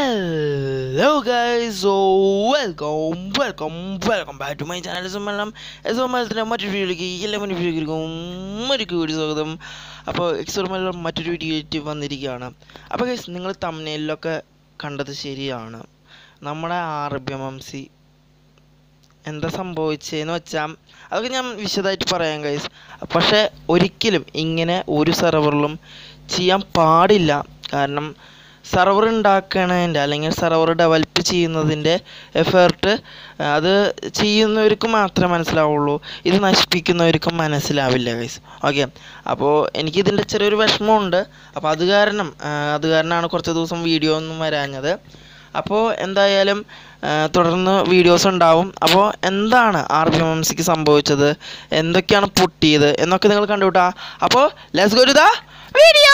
Hello guys, so welcome, welcome, welcome back to my channel. സമ്മേളനം എക്സോമേളത്തിൻ്റെ മറ്റൊരു വീഡിയോയിലേക്ക് എല്ലാ മറ്റൊരു വീഡിയോക്കും മറ്റൊരു വീഡിയോ സ്വാഗതം അപ്പോൾ എക്സോമേളം മറ്റൊരു വീഡിയോ ആയിട്ട് വന്നിരിക്കുകയാണ് അപ്പോൾ ഗൈസ് നിങ്ങൾ തമ്മിലൊക്കെ കണ്ടത് ശരിയാണ് നമ്മുടെ R B M M C എന്താ സംഭവിച്ചതെന്ന് വെച്ചാൽ അതൊക്കെ ഞാൻ വിശദമായിട്ട് പറയാം ഗൈസ് പക്ഷേ ഒരിക്കലും ഇങ്ങനെ ഒരു സെർവറിലും ചെയ്യാൻ പാടില്ല കാരണം സെർവർ ഉണ്ടാക്കണതിൻ്റെ അല്ലെങ്കിൽ സെർവർ ഡെവലപ്പ് ചെയ്യുന്നതിൻ്റെ എഫേർട്ട് അത് ചെയ്യുന്നവർക്ക് മാത്രമേ മനസ്സിലാവുള്ളൂ ഇത് നശിപ്പിക്കുന്നവർക്ക് മനസ്സിലാവില്ല ഗൈസ് ഓക്കെ അപ്പോൾ എനിക്കിതിൻ്റെ ചെറിയൊരു വിഷമമുണ്ട് അപ്പോൾ അത് കാരണം ആ, അത് കാരണമാണ് കുറച്ച് ദിവസം വീഡിയോ ഒന്നും വരാഞ്ഞത് അപ്പോൾ എന്തായാലും ആ, തുടർന്ന് വീഡിയോസ് ഉണ്ടാവും അപ്പോൾ എന്താണ് ആർ ബി എം എം സിക്ക് സംഭവിച്ചത് എന്തൊക്കെയാണ് പൊട്ടിയത് എന്നൊക്കെ നിങ്ങൾ കണ്ടുകൂട്ടാ അപ്പോൾ let's go to the video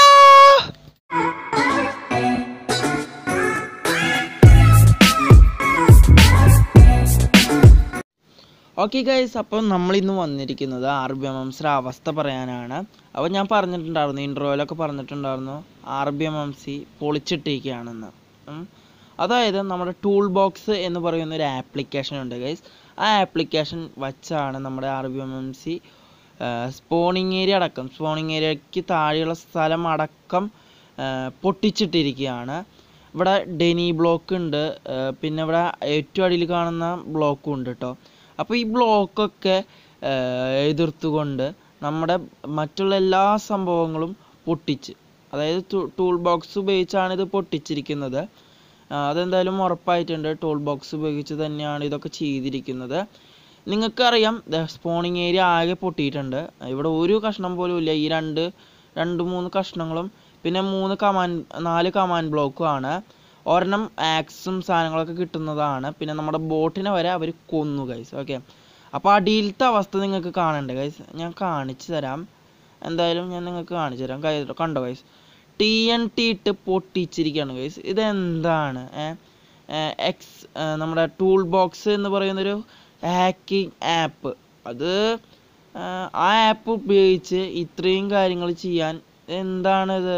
okay guys അപ്പോൾ നമ്മളിന്ന് വന്നിരിക്കുന്നത് ആർ ബി എം എംസിൻ്റെ അവസ്ഥ പറയാനാണ് അപ്പോൾ ഞാൻ പറഞ്ഞിട്ടുണ്ടായിരുന്നു ഇൻട്രോയിലൊക്കെ പറഞ്ഞിട്ടുണ്ടായിരുന്നു R B M M C പൊളിച്ചിട്ടിരിക്കുകയാണെന്ന് ഉം. അതായത് നമ്മുടെ ടൂൾ ബോക്സ് എന്ന് പറയുന്ന ഒരു ആപ്ലിക്കേഷൻ ഉണ്ട് ഗൈസ് ആ ആപ്ലിക്കേഷൻ വച്ചാണ് നമ്മുടെ R B M M C spawning area അടക്കം സ്പോണിങ് ഏരിയയ്ക്ക് താഴെയുള്ള സ്ഥലം അടക്കം ആ, പൊട്ടിച്ചിട്ടിരിക്കുകയാണ് ഇവിടെ ഡെനി ബ്ലോക്ക് ഉണ്ട് ആ, പിന്നെ ഇവിടെ ഏറ്റവും അടിയിൽ കാണുന്ന ബ്ലോക്കും ഉണ്ട് കേട്ടോ അപ്പോൾ ഈ ബ്ലോക്കൊക്കെ എതിർത്തുകൊണ്ട് നമ്മുടെ മറ്റുള്ള എല്ലാ സംഭവങ്ങളും പൊട്ടിച്ച് അതായത് ടൂൾ ബോക്സ് ഉപയോഗിച്ചാണ് ഇത് പൊട്ടിച്ചിരിക്കുന്നത് ആ, അതെന്തായാലും ഉറപ്പായിട്ടുണ്ട് ടൂൾ ബോക്സ് ഉപയോഗിച്ച് തന്നെയാണ് ഇതൊക്കെ ചെയ്തിരിക്കുന്നത് നിങ്ങൾക്കറിയാം സ്പോണിങ് ഏരിയ ആകെ പൊട്ടിയിട്ടുണ്ട് ഇവിടെ ഒരു കഷ്ണം പോലും ഇല്ല ഈ രണ്ട് രണ്ട് മൂന്ന് കഷ്ണങ്ങളും പിന്നെ മൂന്ന് കമാൻ നാല് കമാൻ ബ്ലോക്കും ആണ് ഒരെണ്ണം ആക്സും സാധനങ്ങളൊക്കെ കിട്ടുന്നതാണ് പിന്നെ നമ്മുടെ ബോട്ടിനെ വരെ അവർ കൊന്നു ഗൈസ് ഓക്കെ അപ്പോൾ അടിയിലത്തെ അവസ്ഥ നിങ്ങൾക്ക് കാണണ്ടേ ഗൈസ് ഞാൻ കാണിച്ചു തരാം എന്തായാലും ഞാൻ നിങ്ങൾക്ക് കാണിച്ചു തരാം കൈ- കണ്ടോ ഗൈസ് ടി എൻ ടി ഇട്ട് പൊട്ടിച്ചിരിക്കുകയാണ് ഗൈസ് ഇതെന്താണ് എക്സ് നമ്മുടെ ടൂൾ ബോക്സ് എന്ന് പറയുന്നൊരു ഹാക്കിംഗ് ആപ്പ് അത് ആ, ആ ആപ്പ് ഉപയോഗിച്ച് ഇത്രയും കാര്യങ്ങൾ ചെയ്യാൻ എന്താണിത്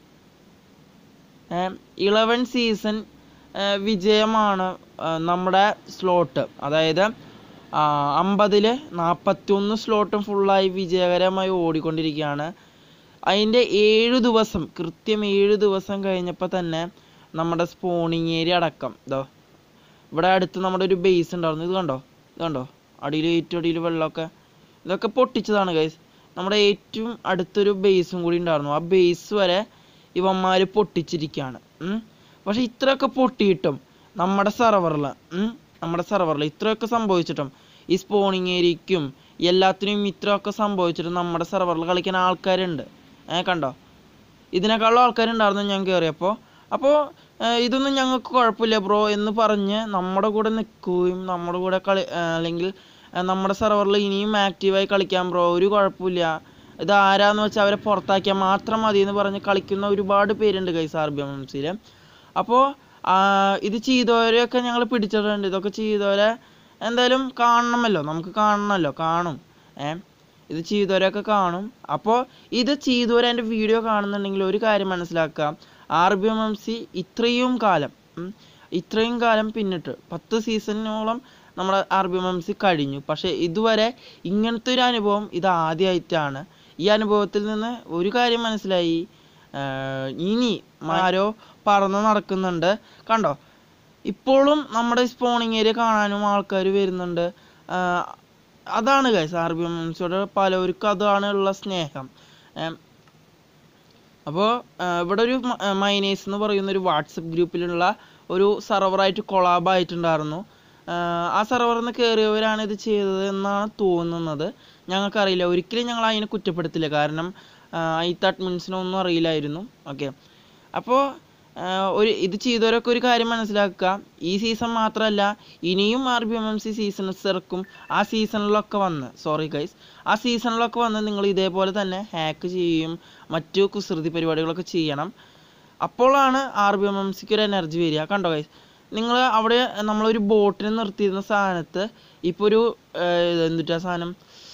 ഇലവൻ സീസൺ വിജയമാണ് ആ, നമ്മുടെ സ്ലോട്ട് അതായത് അമ്പതില് നാൽപ്പത്തി ഒന്ന് സ്ലോട്ടും ഫുള്ളായി വിജയകരമായി ഓടിക്കൊണ്ടിരിക്കുകയാണ് അതിൻ്റെ ഏഴ് ദിവസം കൃത്യം ഏഴ് ദിവസം കഴിഞ്ഞപ്പോൾ തന്നെ നമ്മുടെ സ്പോണിങ് ഏരിയ അടക്കം ഇതോ ഇവിടെ അടുത്ത് നമ്മുടെ ഒരു ബേസ് ഉണ്ടായിരുന്നു ഇത് കണ്ടോ ഇത് കണ്ടോ അടിയിൽ ഏറ്റവും അടിയിൽ വെള്ളമൊക്കെ ഇതൊക്കെ പൊട്ടിച്ചതാണ് ഗൈസ് നമ്മുടെ ഏറ്റവും അടുത്തൊരു ബേസും കൂടി ഉണ്ടായിരുന്നു ആ ബേസ് വരെ ഇവന്മാർ പൊട്ടിച്ചിരിക്കുകയാണ് ഉം. പക്ഷെ ഇത്രയൊക്കെ പൊട്ടിയിട്ടും നമ്മുടെ സെർവറിൽ നമ്മുടെ സെർവറിൽ ഇത്രയൊക്കെ സംഭവിച്ചിട്ടും ഈ സ്പോണിങ് ഏരിയയ്ക്കും എല്ലാത്തിനും ഇത്രയൊക്കെ സംഭവിച്ചിട്ടും നമ്മുടെ സെർവറിൽ കളിക്കാൻ ആൾക്കാരുണ്ട് ഏ കണ്ടോ ഇതിനേക്കാളും ആൾക്കാരുണ്ടായിരുന്നു ഞാൻ കയറിയപ്പോൾ അപ്പോൾ ഇതൊന്നും ഞങ്ങൾക്ക് കുഴപ്പമില്ല ബ്രോ എന്ന് പറഞ്ഞ് നമ്മുടെ കൂടെ നിൽക്കുകയും നമ്മുടെ കൂടെ കളി ആ, അല്ലെങ്കിൽ ആ, നമ്മുടെ സെർവറിൽ ഇനിയും ആക്റ്റീവായി കളിക്കാൻ ബ്രോ ഒരു കുഴപ്പമില്ല ഇത് ആരാന്ന് വെച്ചാൽ അവരെ പുറത്താക്കിയാൽ മാത്രം മതി എന്ന് പറഞ്ഞ് കളിക്കുന്ന ഒരുപാട് പേരുണ്ട് guys R B M M സിയിൽ അപ്പോൾ ഇത് ചെയ്തവരെയൊക്കെ ഞങ്ങൾ പിടിച്ചിട്ടുണ്ട് ഇതൊക്കെ ചെയ്തവരെ എന്തായാലും കാണണമല്ലോ നമുക്ക് കാണണമല്ലോ കാണും ഏ ഇത് ചെയ്തവരൊക്കെ കാണും അപ്പോൾ ഇത് ചെയ്തവരെ എൻ്റെ വീഡിയോ കാണുന്നുണ്ടെങ്കിൽ ഒരു കാര്യം മനസ്സിലാക്കുക R B M M C ഇത്രയും കാലം ഉം, ഇത്രയും കാലം പിന്നിട്ട് പത്ത് സീസണിനോളം നമ്മുടെ R B M M C കഴിഞ്ഞു പക്ഷേ ഇതുവരെ ഇങ്ങനത്തെ ഒരു അനുഭവം ഇത് ആദ്യമായിട്ടാണ് ഈ അനുഭവത്തിൽ നിന്ന് ഒരു കാര്യം മനസ്സിലായി ആഹ് ഇനി ആരോ പറന്ന് നടക്കുന്നുണ്ട് കണ്ടോ ഇപ്പോഴും നമ്മുടെ സ്പോണിങ് ഏരിയ കാണാനും ആൾക്കാർ വരുന്നുണ്ട് ആഹ് അതാണ് ഗൈസ് ആർ ബി എം എംസിയോട് പലവർക്കും അതാണ് ഉള്ള സ്നേഹം ഏം, അപ്പോൾ ഇവിടെ ഒരു മൈനേഴ്സ് എന്ന് പറയുന്ന ഒരു വാട്സപ്പ് ഗ്രൂപ്പിലുള്ള ഒരു സെർവറായിട്ട് കൊളാബ് ആയിട്ടുണ്ടായിരുന്നു ആഹ് ആ സെർവറിൽ നിന്ന് കയറിയവരാണ് ഇത് ചെയ്തത് എന്നാണ് തോന്നുന്നത് ഞങ്ങൾക്കറിയില്ല ഒരിക്കലും ഞങ്ങൾ അതിനെ കുറ്റപ്പെടുത്തില്ല കാരണം അതിത്തെ അഡ്മിൻസിനൊന്നും അറിയില്ലായിരുന്നു ഓക്കെ അപ്പോൾ ഒരു ഇത് ചെയ്തവരൊക്കെ ഒരു കാര്യം മനസ്സിലാക്കുക ഈ സീസൺ മാത്രമല്ല ഇനിയും R B M M C seasons ഇറക്കും ആ സീസണിലൊക്കെ വന്ന് സോറി ഗൈസ് ആ സീസണിലൊക്കെ വന്ന് നിങ്ങൾ ഇതേപോലെ തന്നെ ഹാക്ക് ചെയ്യും മറ്റു കുസൃതി പരിപാടികളൊക്കെ ചെയ്യണം അപ്പോഴാണ് ആർ ബി എം എം സിക്ക് ഒരു എനർജി വരിക കണ്ടോ ഗൈസ് നിങ്ങൾ അവിടെ നമ്മളൊരു ബോട്ടിനെ നിർത്തിയിരുന്ന സ്ഥാനത്ത് ഇപ്പോൾ ഒരു എന്തുട്ടാ സാധനം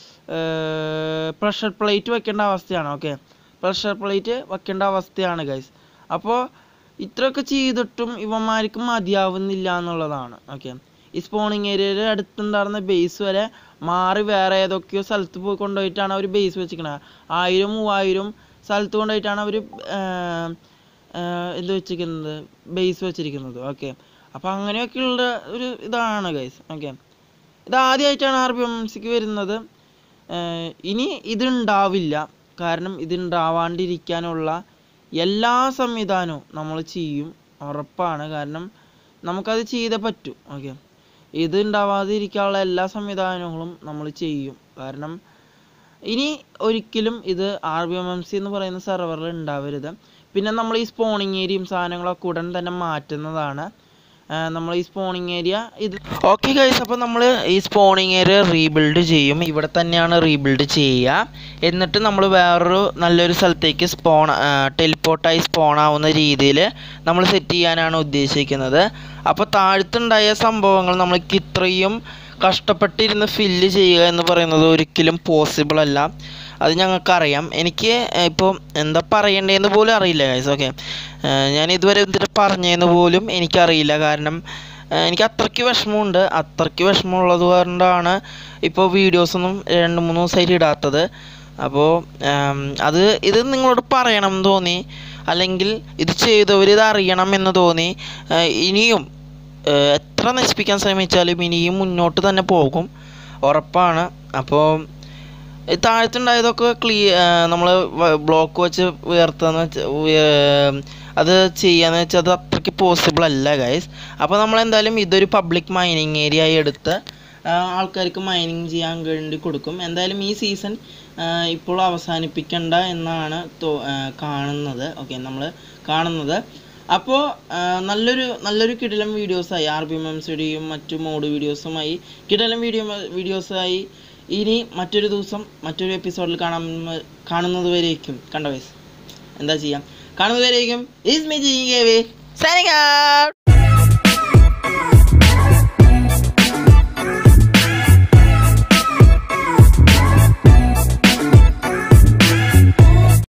പ്രഷർ പ്ലേറ്റ് വെക്കേണ്ട അവസ്ഥയാണ് ഓക്കെ പ്രഷർ പ്ലേറ്റ് വെക്കേണ്ട അവസ്ഥയാണ് ഗൈസ് അപ്പോൾ ഇത്രയൊക്കെ ചെയ്തിട്ടും ഇവന്മാർക്ക് മതിയാവുന്നില്ല എന്നുള്ളതാണ് ഓക്കെ ഈ സ്പോണിങ് ഏരിയയുടെ അടുത്തുണ്ടായിരുന്ന ബേസ് വരെ മാറി വേറെ ഏതൊക്കെയോ സ്ഥലത്ത് പോയി കൊണ്ടുപോയിട്ടാണ് അവർ ബേസ് വെച്ചിരിക്കണത് ആയിരം മൂവായിരം സ്ഥലത്ത് കൊണ്ടുപോയിട്ടാണ് അവർ എന്ത് വെച്ചിരിക്കുന്നത് ബേസ് വെച്ചിരിക്കുന്നത് ഓക്കെ അപ്പോൾ അങ്ങനെയൊക്കെയുള്ള ഒരു ഇതാണ് ഗൈസ് ഓക്കെ ഇത് ആദ്യമായിട്ടാണ് ആർ ബി എം സിക്ക് വരുന്നത് ഏർ ഇനി ഇതുണ്ടാവില്ല കാരണം ഇതുണ്ടാവാണ്ടിരിക്കാനുള്ള എല്ലാ സംവിധാനവും നമ്മൾ ചെയ്യും ഉറപ്പാണ് കാരണം നമുക്കത് ചെയ്തേ പറ്റൂ ഓക്കെ ഇത് ഉണ്ടാവാതിരിക്കാനുള്ള എല്ലാ സംവിധാനങ്ങളും നമ്മൾ ചെയ്യും കാരണം ഇനി ഒരിക്കലും ഇത് R B M M C എന്ന് പറയുന്ന സെർവറിൽ ഉണ്ടാവരുത് പിന്നെ നമ്മൾ ഈ സ്പോണിങ് ഏരിയയും സാധനങ്ങളൊക്കെ ഉടൻ തന്നെ മാറ്റുന്നതാണ് നമ്മൾ ഈ സ്പോണിങ് ഏരിയ ഇത് ഓക്കെ ഗൈസ് അപ്പോൾ നമ്മൾ ഈ സ്പോണിങ് ഏരിയ റീബിൽഡ് ചെയ്യും ഇവിടെ തന്നെയാണ് റീബിൽഡ് ചെയ്യുക എന്നിട്ട് നമ്മൾ വേറൊരു നല്ലൊരു സ്ഥലത്തേക്ക് സ്പോൺ ടെലിപ്പോർട്ടായി സ്പോൺ ആവുന്ന രീതിയിൽ നമ്മൾ സെറ്റ് ചെയ്യാനാണ് ഉദ്ദേശിക്കുന്നത് അപ്പോൾ താഴത്തുണ്ടായ സംഭവങ്ങൾ നമ്മൾക്ക് ഇത്രയും കഷ്ടപ്പെട്ടിരുന്ന് ഫില്ല് ചെയ്യുക എന്ന് പറയുന്നത് ഒരിക്കലും പോസിബിൾ അല്ല അത് ഞങ്ങൾക്കറിയാം എനിക്ക് ഇപ്പോൾ എന്താ പറയണ്ടതെന്ന് പോലും അറിയില്ല ഗൈസ് ഓക്കെ ഞാൻ ഇതുവരെ എന്തിട്ട് പറഞ്ഞതെന്ന് പോലും എനിക്കറിയില്ല കാരണം ഏഹ് എനിക്ക് അത്രയ്ക്ക് വിഷമമുണ്ട് അത്രയ്ക്ക് വിഷമമുള്ളത് കൊണ്ടാണ് ഇപ്പോൾ വീഡിയോസൊന്നും രണ്ട് മൂന്ന് ദിവസമായിട്ട് ഇടാത്തത് അപ്പോൾ അത് ഇത് നിങ്ങളോട് പറയണം എന്ന് തോന്നി അല്ലെങ്കിൽ ഇത് ചെയ്തവർ ഇത് അറിയണം എന്ന് തോന്നി ഏഹ് ഇനിയും ഏഹ് എത്ര നശിപ്പിക്കാൻ ശ്രമിച്ചാലും ഇനിയും മുന്നോട്ട് തന്നെ പോകും ഉറപ്പാണ് അപ്പോൾ ഈ താഴത്തുണ്ടായതൊക്കെ ക്ലീ നമ്മൾ ബ്ലോക്ക് വെച്ച് ഉയർത്താന്ന് വെച്ച് ഉയ- അത് ചെയ്യാന്ന് വെച്ചാൽ അത് അത്രയ്ക്ക് പോസിബിൾ അല്ല ഗൈസ് അപ്പോൾ നമ്മൾ എന്തായാലും ഇതൊരു പബ്ലിക് മൈനിങ് ഏരിയ ആയി എടുത്ത് ആ, ആൾക്കാർക്ക് മൈനിങ് ചെയ്യാൻ വേണ്ടി കൊടുക്കും എന്തായാലും ഈ സീസൺ ഇപ്പോൾ അവസാനിപ്പിക്കണ്ട എന്നാണ് തോ- ആ, കാണുന്നത് ഓക്കെ നമ്മൾ കാണുന്നത് അപ്പോൾ നല്ലൊരു നല്ലൊരു കിടിലം വീഡിയോസായി ആർ ബി എം സിയുടെയും മറ്റു മോഡ് വീഡിയോസുമായി കിടിലം വീഡിയോ വീഡിയോസായി ഇനി മറ്റൊരു ദിവസം മറ്റൊരു എപ്പിസോഡിൽ കാണാൻ കാണുന്നത് വരേക്കും കണ്ട വയസ്സ് എന്താ ചെയ്യാം കാണുന്നത് വരേക്കും ഈസ് മീ സൈനിങ് ഔട്ട്